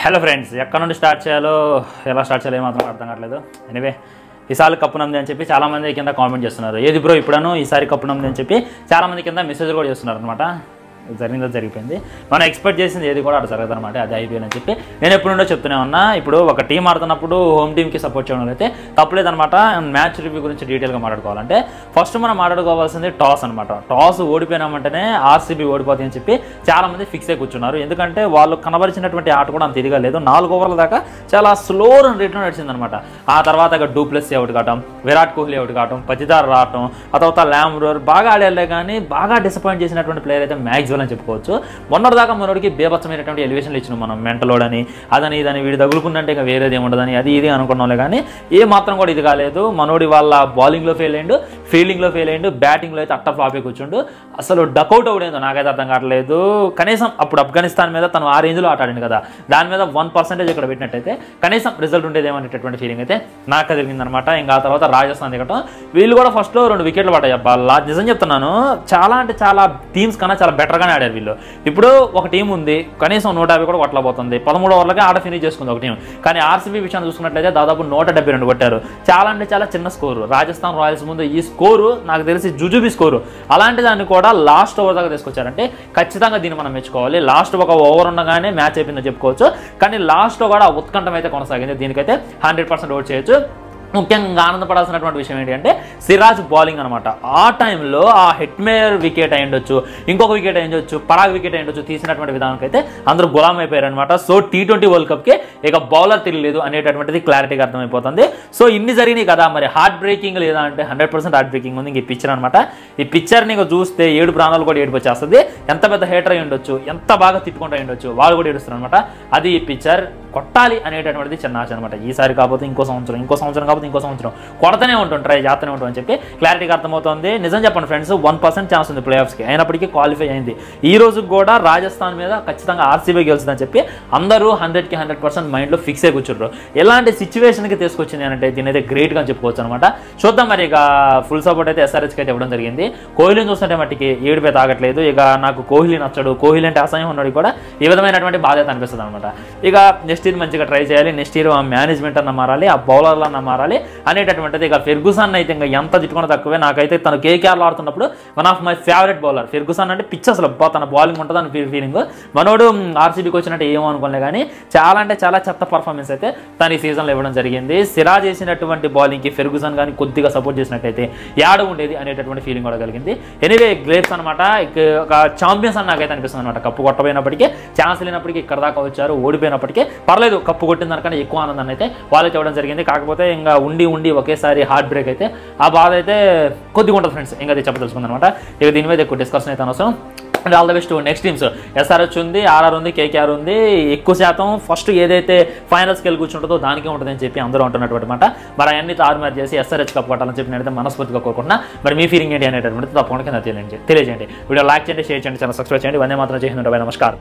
hello friends ఎక్కడ నుండి start చేయాలో ఎలా స్టార్ట్ చేయాలో ఏమాత్రం అర్థం కావట్లేదు ఎనివే ఈసారి కప్పు నమ్ది అని చెప్పి చాలా మంది కింద కామెంట్ చేస్తున్నారు ఏది బ్రో ఇప్పుడను ఈసారి కప్పు నమ్ది అని చెప్పి చాలా మంది కింద మెసేజ్ కూడా చేస్తున్నారు అనమాట జరిగిందో జరిగిపోయింది మనం ఎక్స్పెక్ట్ చేసింది ఏది కూడా అటు జరగదు అనమాట అది ఐపీఎల్ అని చెప్పి నేను ఎప్పుడు నుండో చెప్తూనే ఉన్నా ఇప్పుడు ఒక టీం ఆడుతున్నప్పుడు హోమ్ టీమ్కి సపోర్ట్ చేయడం అయితే తప్పలేదనమాట మ్యాచ్ రివ్యూ గురించి డీటెయిల్గా మాట్లాడుకోవాలంటే ఫస్ట్ మనం మాట్లాడుకోవాల్సింది టాస్ అనమాట టాస్ ఓడిపోయినామంటేనే ఆర్సీబీ ఓడిపోతుంది అని చెప్పి చాలా మంది ఫిక్స్ అయి కూర్చున్నారు ఎందుకంటే వాళ్ళు కనబరిచినటువంటి ఆట కూడా అంత ఇదిగా లేదు నాలుగు ఓవర్ల దాకా చాలా స్లో రన్ రేట్లో నడిచిందనమాట ఆ తర్వాత ఇక డూప్లెస్ అవుట్ కావటం విరాట్ కోహ్లీ అవుట్ కావటం పతిదార్ రావటం ఆ తర్వాత ల్యామ్రోర్ బాగా ఆడేళ్ళే కానీ బాగా డిసప్పాయింట్ చేసినటువంటి ప్లేయర్ అయితే మ్యాక్సివల్ అని చెప్పుకోవచ్చు మొన్నటిదాకా మనోడికి బేబచ్చమైనటువంటి ఎలివేషన్లు ఇచ్చినాం మనం మెంటలోడ్ అని అదని ఇదని వీడు తగులుకుందంటే ఇంకా వేరేది ఏముండదని అది ఇది అనుకున్నాంలే కానీ ఏ మాత్రం కూడా ఇది కాలేదు మనోడి వాళ్ళ బౌలింగ్లో ఫెయిల్ అయ్యిండు ఫీల్డింగ్లో ఫెయిల్ అయ్యిండు బ్యాటింగ్లో అయితే అట్ట ఫ్లాపే కూర్చుండు అసలు డకౌట్ అవుడేందో నాకైతే అర్థం కావట్లేదు కనీసం అప్పుడు ఆఫ్ఘనిస్తాన్ మీద తను ఆ రేంజ్లో ఆటాడింది కదా దాని మీద వన్ పర్సెంటేజ్ ఇక్కడ పెట్టినట్టయితే కనీసం రిజల్ట్ ఉండేదేమనేటటువంటి ఫీలింగ్ అయితే నాకు కలిగిందనమాట ఇంకా ఆ తర్వాత రాజస్థాన్ దిగటం వీళ్ళు కూడా ఫస్ట్లో రెండు వికెట్లు పడ్డాయి అబ్బా లా- నిజం చెప్తున్నాను చాలా అంటే చాలా టీమ్స్ కన్నా చాలా బెటర్గానే ఆడారు వీళ్ళు ఇప్పుడు ఒక టీం ఉంది కనీసం నూట యాభై కూడా కొట్టలేకపోతుంది పదమూడు ఓవర్లకే ఆట ఫినిష్ చేసుకుంది ఒక టీం కానీ ఆర్సీబీ విషయాన్ని చూసుకున్నట్లయితే దాదాపు నూట డెబ్బై రెండు కొట్టారు చాలా అంటే చాలా చిన్న స్కోరు రాజస్థాన్ రాయల్స్ ముందు ఈ స్కోరు నాకు తెలిసి జుజుబి స్కోరు అలాంటి దాన్ని కూడా లాస్ట్ ఓవర్ దాకా తీసుకొచ్చారంటే ఖచ్చితంగా దీన్ని మనం మెచ్చుకోవాలి లాస్ట్ ఒక ఓవర్ ఉండగానే మ్యాచ్ అయిపోయిందని చెప్పుకోవచ్చు కానీ లాస్ట్లో కూడా ఉత్కంఠం అయితే కొనసాగింది దీనికైతే హండ్రెడ్ పర్సెంట్ ఓట్ చేయొచ్చు ముఖ్యంగా ఆనందపడాల్సినటువంటి విషయం ఏంటి అంటే సిరాజ్ బౌలింగ్ అనమాట ఆ టైంలో ఆ హెట్మేయర్ వికెట్ అయ్యుండొచ్చు ఇంకొక వికెట్ అయ్యుండొచ్చు పరాగ్ వికెట్ అయ్యుండొచ్చు తీసినటువంటి విధానానికి అయితే అందరూ గులాం అయిపోయారు అనమాట సో టీ ట్వంటీ వరల్డ్ కప్కి ఇక బౌలర్ తెలియలేదు అనేటటువంటిది క్లారిటీగా అర్థమైపోతుంది సో ఇన్ని జరిగినాయి కదా మరి హార్ట్ బ్రేకింగ్ లేదా అంటే హండ్రెడ్ పర్సెంట్ హార్ట్ బ్రేకింగ్ ఉంది ఇంక ఈ పిక్చర్ అనమాట ఈ పిక్చర్ని ఇక చూస్తే ఏడు ప్రాణాలు కూడా ఏడుపు వచ్చేస్తుంది ఎంత పెద్ద హేటర్ అయి ఉండొచ్చు ఎంత బాగా తిట్టుకుంటూ అయి ఉండొచ్చు వాళ్ళు కూడా ఏడుస్తారు అనమాట అది ఈ పిక్చర్ కొట్టాలి అనేటటువంటిది చిన్న ఆశ అనమాట ఈసారి కాకపోతే ఇంకో సంవత్సరం ఇంకో సంవత్సరం కాకపోతే ఇంకో సంవత్సరం కొడతనే ఉంటాం ట్రై చేస్తూనే ఉంటాం అని చెప్పి క్లారిటీగా అర్థమవుతుంది నిజం చెప్పండి ఫ్రెండ్స్ వన్ పర్సెంట్ ఛాన్స్ ఉంది ప్లే ఆఫ్స్కి అయినప్పటికీ క్వాలిఫై అయింది ఈ రోజు కూడా రాజస్థాన్ మీద ఖచ్చితంగా ఆర్సీబీ గెలుస్తుందని చెప్పి అందరూ హండ్రెడ్కి హండ్రెడ్ పర్సెంట్ మైండ్లో ఫిక్స్ అయి కూర్చుంటారు ఎలాంటి సిచ్యువేషన్కి తీసుకొచ్చింది అంటే దీని అయితే గ్రేట్గా చెప్పుకోవచ్చు అనమాట చూద్దాం మరి ఇక ఫుల్ సపోర్ట్ అయితే ఎస్ఆర్హెచ్కి అయితే ఇవ్వడం జరిగింది కోహ్లీని చూస్తుంటే మట్టికి ఏడుపై తాగట్లేదు ఇక నాకు కోహ్లీ నచ్చడు కోహ్లీ అంటే అసహ్యం ఉన్నాడు కూడా ఈ విధమైనటువంటి బాధ్యత అనిపిస్తుంది అనమాట ఇక నెక్స్ట్ ఇయర్ మంచిగా ట్రై చేయాలి నెక్స్ట్ ఇయర్ ఆ మేనేజ్మెంట్ అన్న మారాలి ఆ బౌలర్లు అన్న మారాలి అనేటటువంటిది ఇక ఫెర్గుసన్ అయితే ఇంకా ఎంత తిట్టుకున్న తక్కువే నాకైతే తను కేకేఆర్లో ఆడుతున్నప్పుడు one of my favourite bowler Ferguson అంటే పిచ్ అసలు అబ్బా తన బౌలింగ్ ఉంటుంది అని ఫీలింగ్ మనోడు ఆర్సీబీకి వచ్చినట్టు ఏమో అనుకోలే కానీ చాలా అంటే చాలా చెత్త పర్ఫార్మెన్స్ అయితే తను ఈ సీజన్లో ఇవ్వడం జరిగింది సిరాజ్ చేసినటువంటి బౌలింగ్కి ఫెర్గుసన్ కానీ కొద్దిగా సపోర్ట్ చేసినట్టయితే యాడ ఉండేది అనేటటువంటి ఫీలింగ్ కూడా కలిగింది ఎనీవే గ్రేప్స్ అనమాట ఇక ఒక ఛాంపియన్స్ అని నాకైతే అనిపిస్తుంది అనమాట కప్పు కొట్టబోయినప్పటికీ ఛాన్స్ లేనప్పటికీ ఇక్కడ దాకా వచ్చారు ఓడిపోయినప్పటికీ పర్లేదు కప్పు కొట్టిన దానికన్నా ఎక్కువ ఆనందాన్ని అయితే వాళ్ళకి ఇవ్వడం జరిగింది కాకపోతే ఇంకా ఉండి ఉండి ఒకేసారి హార్ట్ బ్రేక్ అయితే ఆ బాధ అయితే కొద్దిగా ఉంటుంది ఫ్రెండ్స్ ఇంకా అది చెప్పదలుచుకుంది అనమాట ఇక దీని మీద ఎక్కువ డిస్కషన్ అయితే అనవసరం and all the best next teams SRH ఉంది ఆర్ఆర్ ఉంది కేకేఆర్ ఉంది ఎక్కువ శాతం ఫస్ట్ ఏదైతే ఫైనల్స్కి వెళ్ళి కూర్చుంటుందో దానికే ఉంటుందని చెప్పి అందరూ అంటున్నటువంటి మాట మరి అవన్నీ తారుమారు చేసి ఎస్ఆర్హెచ్ కప్ కొట్టాలని చెప్పి నేనైతే మనస్ఫూర్తిగా కోరుకుంటున్నా మరి మీ ఫీలింగ్ ఏంటి అనేటటువంటి తప్పకుండా కింద తెలియజేయండి తెలియజేయండి వీడియో లైక్ చేయండి షేర్ చేయండి చాలా సబ్స్క్రైబ్ చేయండి ఇవన్నీ మాత్రం చేసి నమస్కారం